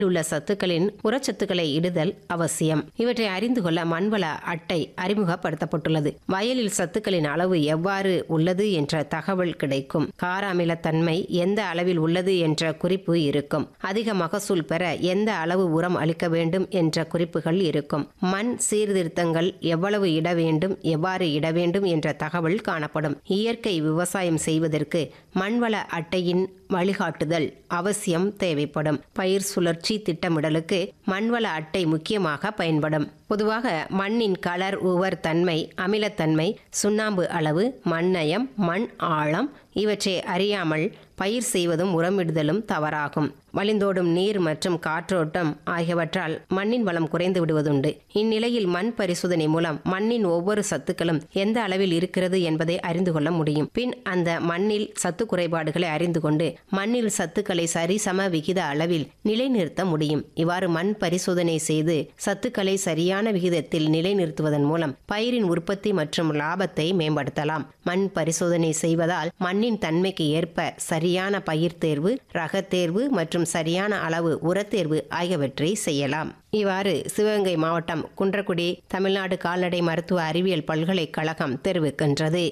உள்ள சத்துக்களின் புறச்சத்துக்களை இடுதல் அவசியம் இவற்றை அறிந்து கொள்ள மண்வள அட்டை அறிமுகப்படுத்தப்பட்டுள்ளது வயலில் சத்துக்களின் அளவு எவ்வாறு உள்ளது என்ற தகவல் கிடைக்கும் கார அமிலத்தன்மை எந்த அளவில் உள்ளது என்ற குறிப்பு இருக்கும் அதிக மகசூல் பெற எந்த அளவு உரம் அளிக்க வேண்டும் என்ற குறிப்புகள் இருக்கும் மண் சீர்திருத்தங்கள் எவ்வளவு இட வேண்டும் எவ்வாறு இட வேண்டும் என்ற தகவல் காணப்படும் இயற்கை விவசாயம் செய்வதற்கு மண்வள அட்டையின் வழிகாட்டுதல் அவசியம் தேவைப்படும் பயிர் சுழற்சி திட்டமிடலுக்கு மண்வள அட்டை முக்கியமாக பயன்படும் பொதுவாக மண்ணின் கலர் உவர் தன்மை அமிலத்தன்மை சுண்ணாம்பு அளவு மண்ணயம் மண் ஆழம் இவற்றை அறியாமல் பயிர் செய்வதும் உரமிடுதலும் தவறாகும் வழிந்தோடும் நீர் மற்றும் காற்றோட்டம் ஆகியவற்றால் மண்ணின் வளம் குறைந்து விடுவதுண்டு இந்நிலையில் மண் பரிசோதனை மூலம் மண்ணின் ஒவ்வொரு சத்துக்களும் எந்த அளவில் இருக்கிறது என்பதை அறிந்து கொள்ள முடியும் பின் அந்த மண்ணில் சத்து குறைபாடுகளை அறிந்து கொண்டு மண்ணில் சத்துக்களை சரிசம விகித அளவில் நிலைநிறுத்த முடியும் இவ்வாறு மண் பரிசோதனை செய்து சத்துக்களை சரியான விகிதத்தில் நிலைநிறுத்துவதன் மூலம் பயிரின் உற்பத்தி மற்றும் லாபத்தை மேம்படுத்தலாம் மண் பரிசோதனை செய்வதால் மண்ணின் தன்மைக்கு ஏற்ப சரியான பயிர் தேர்வு ரக தேர்வு மற்றும் சரியான அளவு உரத்தேர்வு ஆகியவற்றை செய்யலாம் இவ்வாறு சிவகங்கை மாவட்டம் குன்றக்குடி தமிழ்நாடு கால்நடை மருத்துவ அறிவியல் பல்கலைக்கழகம் தெரிவிக்கின்றது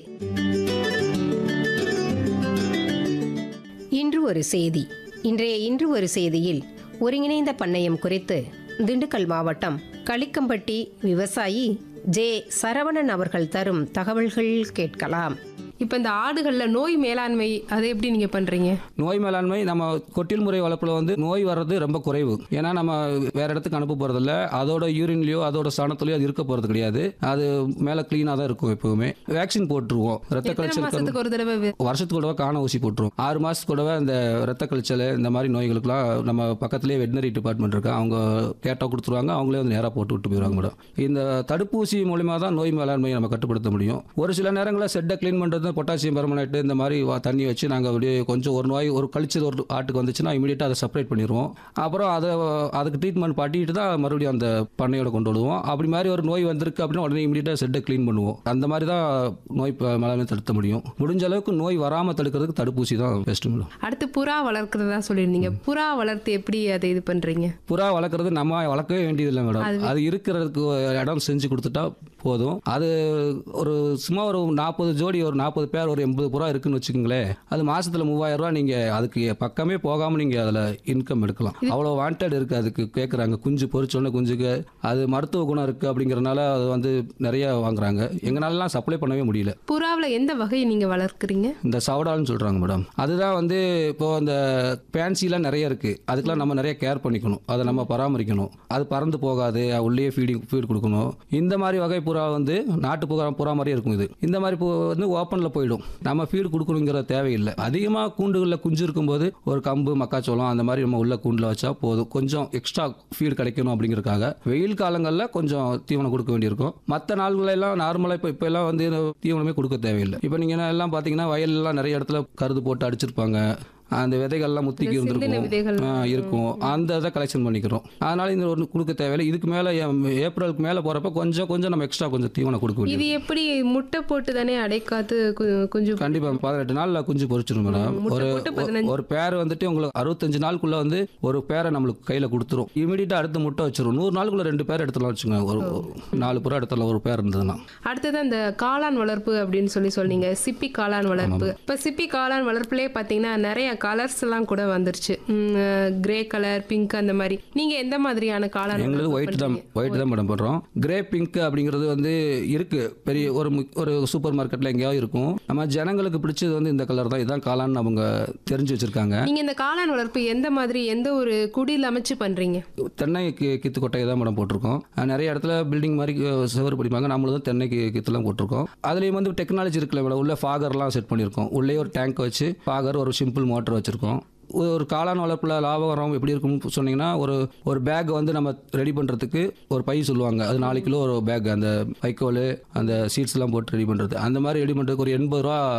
இன்று ஒரு செய்தி இன்றைய இன்று ஒரு செய்தியில் ஒருங்கிணைந்த பண்ணையம் குறித்து திண்டுக்கல் மாவட்டம் களிக்கம்பட்டி விவசாயி ஜே சரவணன் அவர்கள் தரும் தகவல்கள் கேட்கலாம் இப்போ இந்த ஆடுகள்ல நோய் மேலாண்மை அதை எப்படி நீங்க பண்றீங்க நோய் மேலாண்மை நம்ம கொட்டில் முறை வளர்ப்பில் வந்து நோய் வர்றது ரொம்ப குறைவு ஏன்னா நம்ம வேற இடத்துக்கு அனுப்ப போறதில்ல அதோட யூரின்லயோ அதோட சாணத்துலயோ அது இருக்க போறது கிடையாது அது மேலே க்ளீனாக தான் இருக்கும் எப்பவுமே வேக்சின் போட்டுருவோம் ரத்த எத்தனை கழிச்சல் மாசத்துக்கு ஒரு தடவை வே- வருஷத்துக்கு கூடவே காண ஊசி போட்டுருவோம் ஆறு மாசத்துக்கு கூடவே இந்த ரத்த கழிச்சல் இந்த மாதிரி நோய்களுக்குலாம் நம்ம பக்கத்துலேயே வெட்டினரி டிபார்ட்மெண்ட் இருக்கு அவங்க கேட்டால் கொடுத்துருவாங்க அவங்களே வந்து நேராக போட்டு விட்டு போயிடுவாங்க மேடம் இந்த தடுப்பூசி மூலிமா தான் நோய் மேலாண்மையை நம்ம கட்டுப்படுத்த முடியும் ஒரு சில நேரங்களில் செட்டை க்ளீன் பண்ணுறது பொட்டாசியம் பெர்மனேட் இந்த மாதிரி வா- தண்ணி வச்சு நாங்கள் அப்படியே கொஞ்சம் ஒரு நோய் ஒரு கழிச்சது ஒரு ஆட்டுக்கு வந்துச்சுன்னா இமீடியட்டாக அதை செப்பரேட் பண்ணிடுவோம் அப்புறம் அதை அதுக்கு ட்ரீட்மெண்ட் பண்ணிட்டு தான் மறுபடியும் அந்த பண்ணையோட கொண்டு வருவோம் அப்படி மாதிரி ஒரு நோய் வந்திருக்கு அப்படின்னா உடனே இமீடியட்டாக செட்டை க்ளீன் பண்ணுவோம் அந்த மாதிரி தான் நோய் ப- மேலாண்மை தடுத்த முடியும் முடிஞ்ச அளவுக்கு நோய் வராமல் தடுக்கிறதுக்கு தடுப்பூசி தான் பெஸ்ட் மேடம் அடுத்து புறா வளர்க்கறதா சொல்லியிருந்தீங்க புறா வளர்த்து எப்படி அதை இது பண்றீங்க புறா வளர்க்குறது நம்ம வளர்க்கவே வேண்டியதில்லை மேடம் அது இருக்கிறதுக்கு ஒரு இடம் செஞ்சு கொடுத்துட்டா போதும் அது ஒரு சும்மா ஒரு நாற்பது ஜோடி ஒரு நாற்பது பேர் ஒரு எண்பது புறா இருக்குன்னு வச்சுக்கோங்களேன் அது மாசத்துல மூவாயிரம் ரூபாய் நீங்க அதுக்கு பக்கமே போகாம நீங்க அதுல இன்கம் எடுக்கலாம் அவ்வளோ வாண்டட் இருக்கு அதுக்கு கேட்குறாங்க குஞ்சு பொறிச்சோன்னே குஞ்சுக்கு அது மருத்துவ குணம் இருக்கு அப்படிங்கறதுனால அது வந்து நிறைய வாங்குறாங்க எங்களாலலாம் சப்ளை பண்ணவே முடியல புறாவில் எந்த வகையை நீங்க வளர்க்குறீங்க இந்த சவடால்னு சொல்றாங்க மேடம் அதுதான் வந்து இப்போ அந்த பேன்சிலாம் நிறைய இருக்கு அதுக்கெல்லாம் நம்ம நிறைய கேர் பண்ணிக்கணும் அதை நம்ம பராமரிக்கணும் அது பறந்து போகாது அது உள்ளே ஃபீடிங் ஃபீட் கொடுக்கணும் இந்த மாதிரி வகை புறா வந்து நாட்டு புறா புறா மாதிரியே இருக்கும் இது இந்த மாதிரி பூ வந்து ஓப்பனில் போயிடும் நம்ம ஃபீடு கொடுக்கணுங்கிற தேவையில்லை அதிகமாக கூண்டுகளில் குஞ்சு இருக்கும்போது ஒரு கம்பு மக்காச்சோளம் அந்த மாதிரி நம்ம உள்ள கூண்டில் வச்சா போதும் கொஞ்சம் எக்ஸ்ட்ரா ஃபீடு கிடைக்கணும் அப்படிங்கிறதுக்காக வெயில் காலங்களில் கொஞ்சம் தீவனம் கொடுக்க வேண்டியிருக்கும் மற்ற நாள்களெல்லாம் நார்மலாக இப்போ இப்போ எல்லாம் வந்து தீவனமே கொடுக்க தேவையில்லை இப்போ நீங்கள் எல்லாம் பார்த்தீங்கன்னா வயல்லாம் நிறைய இடத்துல கருது போட்டு அடிச்சிருப்பாங்க அந்த விதைகள்லாம் முத்திக்கு இந்த சிந்தின விதைகள். இருந்திருக்கும் ஆ, இருக்கும் அந்த இதை கலெக்ஷன் பண்ணிக்கிறோம் அதனால இந்த ஒரு கொடுக்க தேவையில்லை இதுக்கு மேலே ஏப்ரலுக்கு மேலே போகிறப்ப கொஞ்சம் கொஞ்சம் நம்ம எக்ஸ்ட்ரா கொஞ்சம் தீவனம் கொடுக்க வேண்டியது இது எப்படி முட்டை போட்டு தானே அடைக்காத்து கு- குஞ்சு கண்டிப்பா பதினெட்டு நாள்ல குஞ்சு பொரிச்சிடும் மேடம் முட்டை ஒரு போட்டு ஒரு- பதினஞ்சு. ஒரு பேர் வந்துட்டு உங்களுக்கு அறுபத்தஞ்சு நாளுக்குள்ள வந்து ஒரு பேரை நம்மளுக்கு கையில கொடுத்துரும் இமீடியட்டா அடுத்து முட்டை வச்சிரும் நூறு நாளுக்குள்ள ரெண்டு பேர் எடுத்துலாம் வச்சுங்க ஒரு ஒரு நாலு புறா எடுத்துடலாம் ஒரு பேர் இருந்ததுன்னா அடுத்தது அந்த காளான் வளர்ப்பு அப்படின்னு சொல்லி சொன்னீங்க சிப்பி காளான் வளர்ப்பு இப்போ சிப்பி காளான் வளர்ப்புலேயே பார்த்தீங்கன்னா நிறைய கலர்ஸ் எல்லாம் கூட வந்துருச்சு கிரே கலர் பிங்க் அந்த மாதிரி நீங்க எந்த மாதிரியான காளான் எங்களுக்கு வளர்ப்பு ஒயிட் தான் பண்றீங்க? ஒயிட் தான் மேடம் பண்றோம் கிரே பிங்க் அப்படிங்கிறது வந்து இருக்கு பெரிய ஒரு முக்- ஒரு சூப்பர் மார்க்கெட்ல எங்கேயாவது இருக்கும் நம்ம ஜனங்களுக்கு பிடிச்சது வந்து இந்த கலர் தான் இதுதான் காளான்னு அவங்க தெரிஞ்சு வச்சிருக்காங்க நீங்க இந்த காளான் வளர்ப்பு எந்த மாதிரி எந்த ஒரு குடியில் அமைச்சு பண்றீங்க தென்னை கி- கித்து கொட்டையை தான் மேடம் போட்டிருக்கோம் அஹ் நிறைய இடத்துல பில்டிங் மாதிரி அஹ், சுவர் படிப்பாங்க நம்மளும் தான் தென்னை கி- கித்துலாம் போட்டிருக்கோம் அதுலேயும் வந்து டெக்னாலஜி இருக்குல்ல மேடம் உள்ள ஃபாகர்லாம் செட் பண்ணியிருக்கோம் உள்ளே ஒரு டேங்க் வச்சு ஃபாகர் ஒரு சிம்பிள் மோட்டர் வச்சிருக்கோம் ஒரு காளான் வளர்ப்பில் லாபகரம் எப்படி இருக்கும்னு சொன்னீங்கன்னா ஒரு ஒரு பேக் வந்து நம்ம ரெடி பண்ணுறதுக்கு ஒரு பை சொல்லுவாங்க அது நாலு கிலோ ஒரு பேக் அந்த வைக்கோல் அந்த சீட்ஸ்லாம் போட்டு ரெடி பண்ணுறது அந்த மாதிரி ரெடி பண்ணுறதுக்கு ஒரு எண்பது ரூபா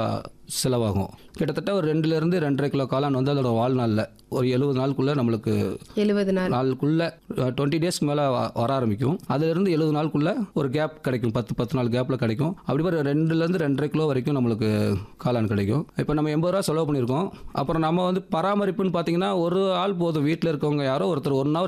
செலவாகும் கிட்டத்தட்ட ஒரு ரெண்டுலேருந்து ரெண்டரை கிலோ காளான் வந்து அதோட வாழ்நாளில் ஒரு எழுபது நாளுக்குள்ளே நம்மளுக்கு எழுபது நாள் நாளுக்குள்ள டுவெண்ட்டி டேஸ்க்கு மேலே வர ஆரம்பிக்கும் அதுலேருந்து எழுபது நாளுக்குள்ள ஒரு கேப் கிடைக்கும் பத்து பத்து நாள் கேப்பில் கிடைக்கும் அப்படி ஒரு ரெண்டுலேருந்து ரெண்டரை கிலோ வரைக்கும் நம்மளுக்கு காளான் கிடைக்கும் இப்போ நம்ம எண்பது ரூபா செலவு பண்ணியிருக்கோம் அப்புறம் நம்ம வந்து பராமரிப்புன்னு பார்த்தீங்கன்னா ஒரு ஆள் போதும் வீட்டில் இருக்கவங்க யாரோ ஒருத்தர் ஒன் ஹவர்